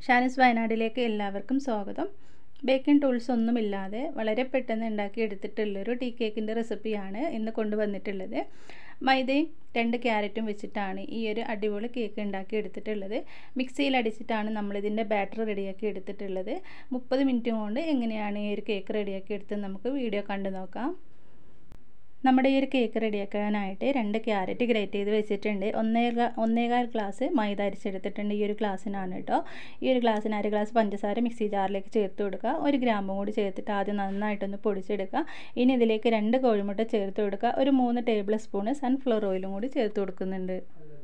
ഷാനിസ് വയനാടിലേക്ക് എല്ലാവർക്കും സ്വാഗതം baking tools ഒന്നുമില്ലാതെ വളരെ പെട്ടെന്ന് ഉണ്ടാക്കി എടുത്തിട്ടുള്ളൊരു ടീ കേക്കിൻ്റെ റെസിപ്പിയാണ് ഇന്ന് കൊണ്ടുവന്നിട്ടുള്ളത് മൈദയും രണ്ട് ക്യാരറ്റും വെച്ചിട്ടാണ് ഈ ഒരു അടിപൊളി കേക്ക് ഉണ്ടാക്കി എടുത്തിട്ടുള്ളത് മിക്സിയിൽ അടിച്ചിട്ടാണ് നമ്മളിതിൻ്റെ ബാറ്റർ റെഡിയാക്കി എടുത്തിട്ടുള്ളത് മുപ്പത് മിനിറ്റ് കൊണ്ട് എങ്ങനെയാണ് ഈ ഒരു കേക്ക് റെഡിയാക്കി എടുത്തത് നമുക്ക് വീഡിയോ കണ്ടു നോക്കാം നമ്മുടെ ഈ ഒരു കേക്ക് റെഡിയാക്കാനായിട്ട് രണ്ട് ക്യാരറ്റ് ഗ്രേറ്റ് ചെയ്ത് വെച്ചിട്ടുണ്ട് ഒന്നേകാൽ ഒന്നേകാൽ ഗ്ലാസ് മൈദ അരിച്ചെടുത്തിട്ടുണ്ട് ഈ ഒരു ഗ്ലാസ്സിനാണ് കേട്ടോ ഈ ഒരു ഗ്ലാസ്സിന് അര ഗ്ലാസ് പഞ്ചസാര മിക്സി ജാറിലേക്ക് ചേർത്ത് കൊടുക്കുക ഒരു ഗ്രാമ്പും കൂടി ചേർത്തിട്ട് ആദ്യം നന്നായിട്ടൊന്ന് പൊടിച്ചെടുക്കുക ഇനി ഇതിലേക്ക് രണ്ട് കോഴിമുട്ട ചേർത്ത് കൊടുക്കുക ഒരു മൂന്ന് ടേബിൾ സ്പൂണ് സൺഫ്ലവർ ഓയിലും കൂടി ചേർത്ത് കൊടുക്കുന്നുണ്ട്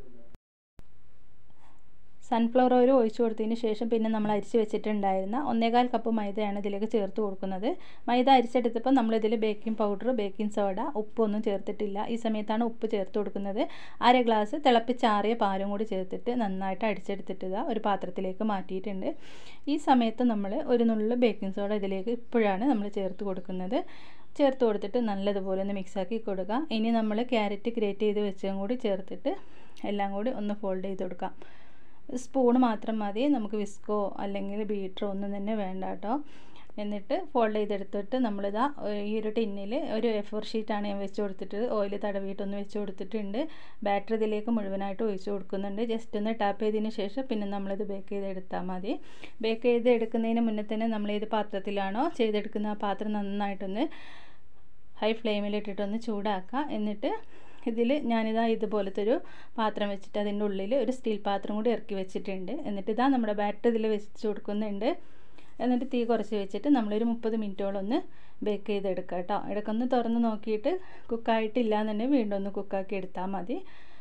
സൺഫ്ലവർ ഓയിൽ ഒഴിച്ചു കൊടുത്തതിന് ശേഷം പിന്നെ നമ്മൾ അരിച്ച് വെച്ചിട്ടുണ്ടായിരുന്ന ഒന്നേകാൽ കപ്പ് മൈദയാണ് ഇതിലേക്ക് ചേർത്ത് കൊടുക്കുന്നത് മൈദ അരിച്ചെടുത്തപ്പോൾ നമ്മളിതിൽ ബേക്കിംഗ് പൗഡർ ബേക്കിംഗ് സോഡ ഉപ്പൊന്നും ചേർത്തിട്ടില്ല ഈ സമയത്താണ് ഉപ്പ് ചേർത്ത് കൊടുക്കുന്നത് അര ഗ്ലാസ് തിളപ്പിച്ചാറിയ പാലും കൂടി ചേർത്തിട്ട് നന്നായിട്ട് അടിച്ചെടുത്തിട്ട് ഒരു പാത്രത്തിലേക്ക് മാറ്റിയിട്ടുണ്ട് ഈ സമയത്ത് നമ്മൾ ഒരു നുള്ളു ബേക്കിംഗ് സോഡ ഇതിലേക്ക് ഇപ്പോഴാണ് നമ്മൾ ചേർത്ത് കൊടുക്കുന്നത് ചേർത്ത് കൊടുത്തിട്ട് നല്ലതുപോലെ ഒന്ന് മിക്സാക്കി കൊടുക്കുക ഇനി നമ്മൾ ക്യാരറ്റ് ഗ്രേറ്റ് ചെയ്ത് വെച്ചതും കൂടി ചേർത്തിട്ട് എല്ലാം കൂടി ഒന്ന് ഫോൾഡ് ചെയ്ത് കൊടുക്കാം സ്പൂണ് മാത്രം മതി നമുക്ക് വിസ്കോ അല്ലെങ്കിൽ ബീറ്ററോ ഒന്നും തന്നെ വേണ്ട കേട്ടോ എന്നിട്ട് ഫോൾഡ് ചെയ്തെടുത്തിട്ട് നമ്മളിതാ ഈ ഒരു ടിന്നിൽ ഒരു എ ഫോർ ഷീറ്റാണ് ഞാൻ വെച്ച് കൊടുത്തിട്ട് ഓയിൽ തടവിയിട്ടൊന്ന് വെച്ച് കൊടുത്തിട്ടുണ്ട് ബാറ്റർ ഇതിലേക്ക് മുഴുവനായിട്ട് ഒഴിച്ച് കൊടുക്കുന്നുണ്ട് ജസ്റ്റ് ഒന്ന് ടാപ്പ് ചെയ്തതിന് ശേഷം പിന്നെ നമ്മളിത് ബേക്ക് ചെയ്തെടുത്താൽ മതി ബേക്ക് ചെയ്ത് എടുക്കുന്നതിന് മുന്നേ തന്നെ നമ്മൾ ഏത് പാത്രത്തിലാണോ ചെയ്തെടുക്കുന്ന ആ പാത്രം നന്നായിട്ടൊന്ന് ഹൈ ഫ്ലെയിമിലിട്ടിട്ടൊന്ന് ചൂടാക്കുക എന്നിട്ട് ഇതിൽ ഞാനിതാ ഇതുപോലത്തെ ഒരു പാത്രം വെച്ചിട്ട് അതിൻ്റെ ഉള്ളിൽ ഒരു സ്റ്റീൽ പാത്രം കൂടി ഇറക്കി വെച്ചിട്ടുണ്ട് എന്നിട്ട് ഇതാ നമ്മുടെ ബാറ്റർ ഇതിൽ വെച്ച് കൊടുക്കുന്നുണ്ട് എന്നിട്ട് തീ കുറച്ച് വെച്ചിട്ട് നമ്മളൊരു മുപ്പത് മിനിറ്റോളം ഒന്ന് ബേക്ക് ചെയ്തെടുക്കുക കേട്ടോ ഇടയ്ക്കൊന്ന് തുറന്ന് നോക്കിയിട്ട് കുക്കായിട്ടില്ല എന്നുണ്ടെങ്കിൽ വീണ്ടും ഒന്ന് കുക്കാക്കി എടുത്താൽ മതി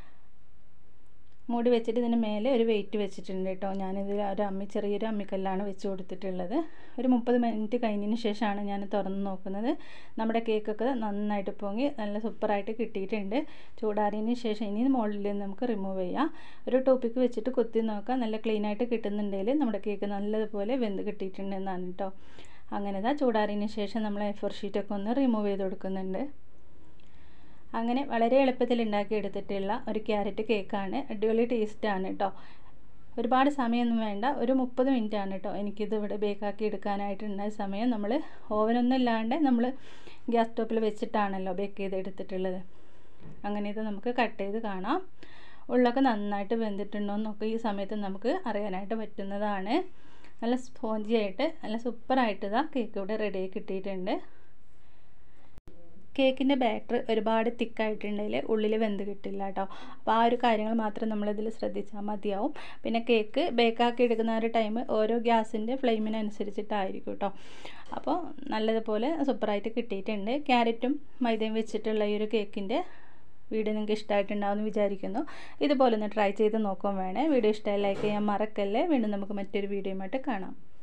മൂടി വെച്ചിട്ട് ഇതിന് മേലെ ഒരു വെയിറ്റ് വെച്ചിട്ടുണ്ട് കേട്ടോ ഞാനിത് ഒരു അമ്മി ചെറിയൊരു അമ്മിക്കല്ലാണ് വെച്ച് കൊടുത്തിട്ടുള്ളത് ഒരു മുപ്പത് മിനിറ്റ് കഴിഞ്ഞതിന് ശേഷമാണ് ഞാൻ തുറന്ന് നോക്കുന്നത് നമ്മുടെ കേക്കൊക്കെ നന്നായിട്ട് പൊങ്ങി നല്ല സൂപ്പറായിട്ട് കിട്ടിയിട്ടുണ്ട് ചൂടാറിയതിന് ശേഷം ഇനി മുകളിൽ നിന്ന് നമുക്ക് റിമൂവ് ചെയ്യാം ഒരു ടോപ്പിക്ക് വെച്ചിട്ട് കുത്തി നോക്കാം നല്ല ക്ലീനായിട്ട് കിട്ടുന്നുണ്ടെങ്കിൽ നമ്മുടെ കേക്ക് നല്ലതുപോലെ വെന്ത് കിട്ടിയിട്ടുണ്ടെന്നാണ് കേട്ടോ അങ്ങനെ ഇതാ ചൂടാറിയതിന് ശേഷം നമ്മൾ എ ഫോർ ഷീറ്റൊക്കെ ഒന്ന് റിമൂവ് ചെയ്ത് കൊടുക്കുന്നുണ്ട് അങ്ങനെ വളരെ എളുപ്പത്തിൽ ഉണ്ടാക്കിയെടുത്തിട്ടുള്ള ഒരു ക്യാരറ്റ് കേക്കാണ് അടിപൊളി ടേസ്റ്റാണ് കേട്ടോ ഒരുപാട് സമയമൊന്നും വേണ്ട ഒരു മുപ്പത് മിനിറ്റ് ആണ് കേട്ടോ എനിക്കിത് ഇവിടെ ബേക്കാക്കി എടുക്കാനായിട്ടുണ്ടായ സമയം നമ്മൾ ഓവനൊന്നും ഇല്ലാണ്ട് നമ്മൾ ഗ്യാസ് സ്റ്റോപ്പിൽ വെച്ചിട്ടാണല്ലോ ബേക്ക് ചെയ്ത് എടുത്തിട്ടുള്ളത് അങ്ങനെ ഇത് നമുക്ക് കട്ട് ചെയ്ത് കാണാം ഉള്ളൊക്കെ നന്നായിട്ട് വെന്തിട്ടുണ്ടോ എന്നൊക്കെ ഈ സമയത്ത് നമുക്ക് അറിയാനായിട്ട് പറ്റുന്നതാണ് നല്ല സ്പോഞ്ചി ആയിട്ട് നല്ല സൂപ്പറായിട്ട് ഇതാ കേക്ക് ഇവിടെ റെഡിയായി കിട്ടിയിട്ടുണ്ട് കേക്കിൻ്റെ ബാറ്റർ ഒരുപാട് തിക്കായിട്ടുണ്ടെങ്കിൽ ഉള്ളിൽ വെന്ത് കിട്ടില്ല കേട്ടോ അപ്പോൾ ആ ഒരു കാര്യങ്ങൾ മാത്രം നമ്മളിതിൽ ശ്രദ്ധിച്ചാൽ മതിയാവും പിന്നെ കേക്ക് ബേക്കാക്കി എടുക്കുന്ന ഒരു ടൈം ഓരോ ഗ്യാസിൻ്റെ ഫ്ലെയിമിനനുസരിച്ചിട്ടായിരിക്കും കേട്ടോ അപ്പോൾ നല്ലതുപോലെ സൂപ്പറായിട്ട് കിട്ടിയിട്ടുണ്ട് ക്യാരറ്റും മൈദയും വെച്ചിട്ടുള്ള ഈ ഒരു കേക്കിൻ്റെ വീഡിയോ നിങ്ങൾക്ക് ഇഷ്ടമായിട്ടുണ്ടാവുമെന്ന് വിചാരിക്കുന്നു ഇതുപോലെ ഒന്ന് ട്രൈ ചെയ്ത് നോക്കാൻ വേണേ വീഡിയോ ഇഷ്ടമായി ലൈക്ക് ചെയ്യാൻ മറക്കല്ലേ വീണ്ടും നമുക്ക് മറ്റൊരു വീഡിയോയുമായിട്ട് കാണാം